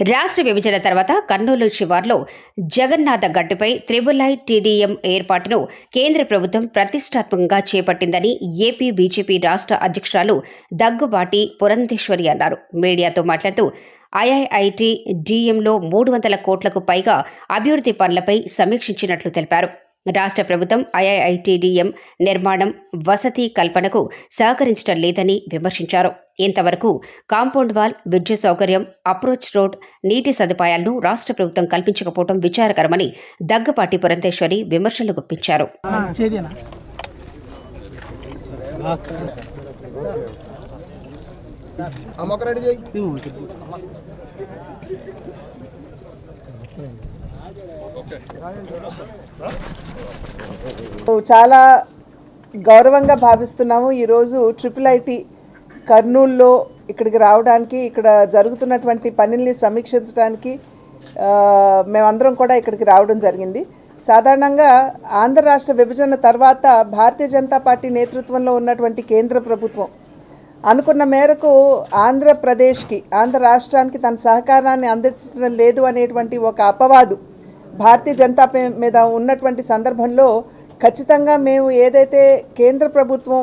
రాష్ట్ర విభజన తర్వాత కర్నూలు శివార్లో జగన్నాథ గట్టుపై త్రిబుల్ ఐ టీడీఎం ఏర్పాటును కేంద్ర ప్రభుత్వం ప్రతిష్టాత్మకంగా చేపట్టిందని ఏపీ బీజేపీ రాష్ట్ర అధ్యక్షురాలు దగ్గుబాటి పురంధేశ్వరి అన్నారు మీడియాతో మాట్లాడుతూ ఐఐఐటి డిఎంలో మూడు వందల కోట్లకు పైగా అభివృద్ధి పనులపై సమీక్షించినట్లు తెలిపారు రాష్ట్ర ప్రభుత్వం ఐఐఐటిడిఎం నిర్మాణం వసతి కల్పనకు సహకరించడం లేదని విమర్శించారు ఇంతవరకు కాంపౌండ్ వాల్ విద్యుత్ సౌకర్యం అప్రోచ్ రోడ్ నీటి సదుపాయాలను రాష్ట్ర ప్రభుత్వం కల్పించకపోవడం విచారకరమని దగ్గపాటి పురంధేశ్వరి విమర్శలు గుప్పించారు చేదేనా అమ్మక రెడీ చేయి చాలా గౌరవంగా భావిస్తున్నాము ఈరోజు ట్రిపుల్ ఐటి కర్నూల్లో ఇక్కడికి రావడానికి ఇక్కడ జరుగుతున్నటువంటి పనుల్ని సమీక్షించడానికి ఆ, మేమందరం కూడా ఇక్కడికి రావడం జరిగింది సాధారణంగా ఆంధ్ర రాష్ట్ర విభజన తర్వాత భారతీయ జనతా పార్టీ నేతృత్వంలో ఉన్నటువంటి కేంద్ర ప్రభుత్వం అనుకున్న మేరకు ఆంధ్రప్రదేశ్కి ఆంధ్ర రాష్ట్రానికి తన సహకారాన్ని అందించడం లేదు అనేటువంటి ఒక అపవాదు భారతీయ జనతా పే- మీద ఉన్నటువంటి సందర్భంలో ఖచ్చితంగా మేము ఏదైతే కేంద్ర ప్రభుత్వం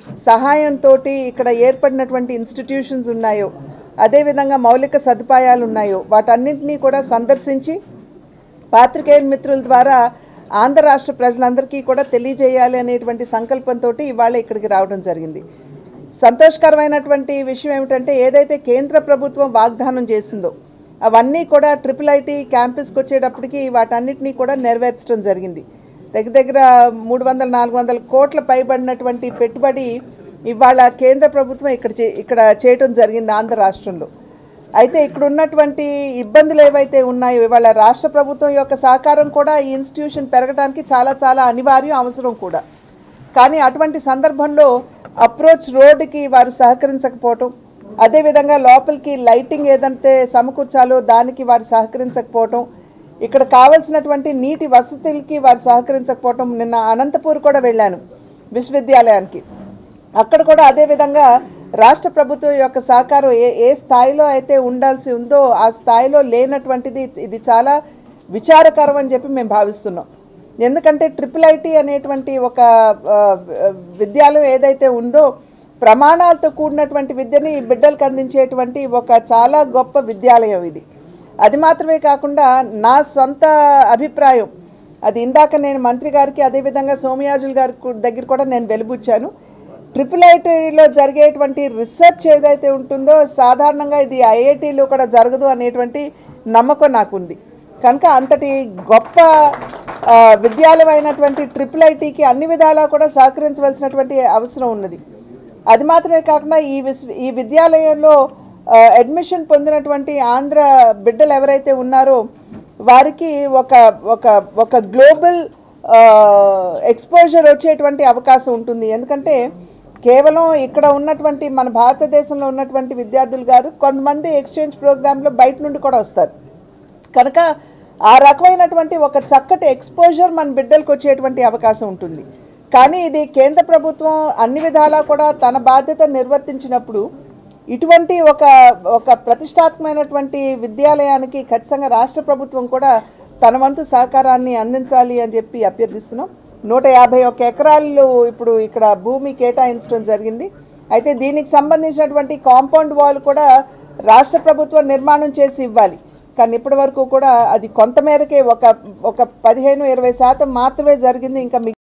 సహాయంతో ఇక్కడ ఏర్పడినటువంటి ఇన్స్టిట్యూషన్స్ ఉన్నాయో అదేవిధంగా మౌలిక సదుపాయాలు ఉన్నాయో వాటన్నింటినీ కూడా సందర్శించి పాత్రికేయ మిత్రుల ద్వారా ఆంధ్ర రాష్ట్ర ప్రజలందరికీ కూడా తెలియజేయాలి అనేటువంటి సంకల్పంతో ఇవాళ ఇక్కడికి రావడం జరిగింది సంతోషకరమైనటువంటి విషయం ఏమిటంటే ఏదైతే కేంద్ర ప్రభుత్వం వాగ్దానం చేసిందో అవన్నీ కూడా ట్రిపుల్ ఐటీ క్యాంపస్కి వచ్చేటప్పటికి వాటన్నిటినీ కూడా నెరవేర్చడం జరిగింది దగ్గర దగ్గర మూడు వందల నాలుగు వందల కోట్ల పైబడినటువంటి పెట్టుబడి ఇవాళ కేంద్ర ప్రభుత్వం ఇక్కడ చే- ఇక్కడ చేయటం జరిగింది ఆంధ్ర రాష్ట్రంలో అయితే ఇక్కడ ఉన్నటువంటి ఇబ్బందులు ఏవైతే ఉన్నాయో ఇవాళ రాష్ట్ర ప్రభుత్వం యొక్క సహకారం కూడా ఈ ఇన్స్టిట్యూషన్ పెరగడానికి చాలా చాలా అనివార్యం అవసరం కూడా కానీ అటువంటి సందర్భంలో అప్రోచ్ రోడ్డుకి వారు సహకరించకపోవటం అదేవిధంగా లోపలికి లైటింగ్ ఏదంటే సమకూర్చాలో దానికి వారు సహకరించకపోవటం ఇక్కడ కావలసినటువంటి నీటి వసతులకి వారు సహకరించకపోవటం నిన్న అనంతపూర్ కూడా వెళ్ళాను విశ్వవిద్యాలయానికి అక్కడ కూడా అదే విధంగా రాష్ట్ర ప్రభుత్వం యొక్క సహకారం ఏ ఏ స్థాయిలో అయితే ఉండాల్సి ఉందో ఆ స్థాయిలో లేనటువంటిది ఇది చాలా విచారకరం అని చెప్పి మేము భావిస్తున్నాం ఎందుకంటే ట్రిపుల్ ఐటీ అనేటువంటి ఒక ఆ, విద్యాలయం ఏదైతే ఉందో ప్రమాణాలతో కూడినటువంటి విద్యని బిడ్డలకు అందించేటువంటి ఒక చాలా గొప్ప విద్యాలయం ఇది అది మాత్రమే కాకుండా నా సొంత అభిప్రాయం అది ఇందాక నేను మంత్రి గారికి అదేవిధంగా సోమయాజుల్ గారి కు- దగ్గర కూడా నేను వెలుబుచ్చాను ట్రిపుల్ ఐటీలో జరిగేటువంటి రీసెర్చ్ ఏదైతే ఉంటుందో సాధారణంగా ఇది ఐఐటీలో కూడా జరగదు అనేటువంటి నమ్మకం నాకుంది కనుక అంతటి గొప్ప ఆ, విద్యాలయం అయినటువంటి ట్రిపుల్ ఐటీకి అన్ని విధాలా కూడా సహకరించవలసినటువంటి అవసరం ఉన్నది అది మాత్రమే కాకుండా ఈ విశ్వ ఈ విద్యాలయంలో ఆ, అడ్మిషన్ పొందినటువంటి ఆంధ్ర బిడ్డలు ఎవరైతే ఉన్నారో వారికి ఒక ఒక ఒక గ్లోబల్ ఎక్స్పోజర్ వచ్చేటువంటి అవకాశం ఉంటుంది ఎందుకంటే కేవలం ఇక్కడ ఉన్నటువంటి మన భారతదేశంలో ఉన్నటువంటి విద్యార్థులు గారు కొంతమంది ఎక్స్చేంజ్ ప్రోగ్రాంలో బయట నుండి కూడా వస్తారు కనుక ఆ రకమైనటువంటి ఒక చక్కటి ఎక్స్పోజర్ మన బిడ్డలకు వచ్చేటువంటి అవకాశం ఉంటుంది కానీ ఇది కేంద్ర ప్రభుత్వం అన్ని విధాలా కూడా తన బాధ్యత నిర్వర్తించినప్పుడు ఇటువంటి ఒక ఒక ప్రతిష్టాత్మకమైనటువంటి విద్యాలయానికి ఖచ్చితంగా రాష్ట్ర ప్రభుత్వం కూడా తన వంతు సహకారాన్ని అందించాలి అని చెప్పి అభ్యర్థిస్తున్నాం నూట యాభై ఒక్క ఎకరాలు ఇప్పుడు ఇక్కడ భూమి కేటాయించడం జరిగింది అయితే దీనికి సంబంధించినటువంటి కాంపౌండ్ వాల్ కూడా రాష్ట్ర ప్రభుత్వం నిర్మాణం చేసి ఇవ్వాలి కానీ ఇప్పటి వరకు కూడా అది కొంతమేరకే ఒక ఒక పదిహేను ఇరవై శాతం మాత్రమే జరిగింది ఇంకా మిగతా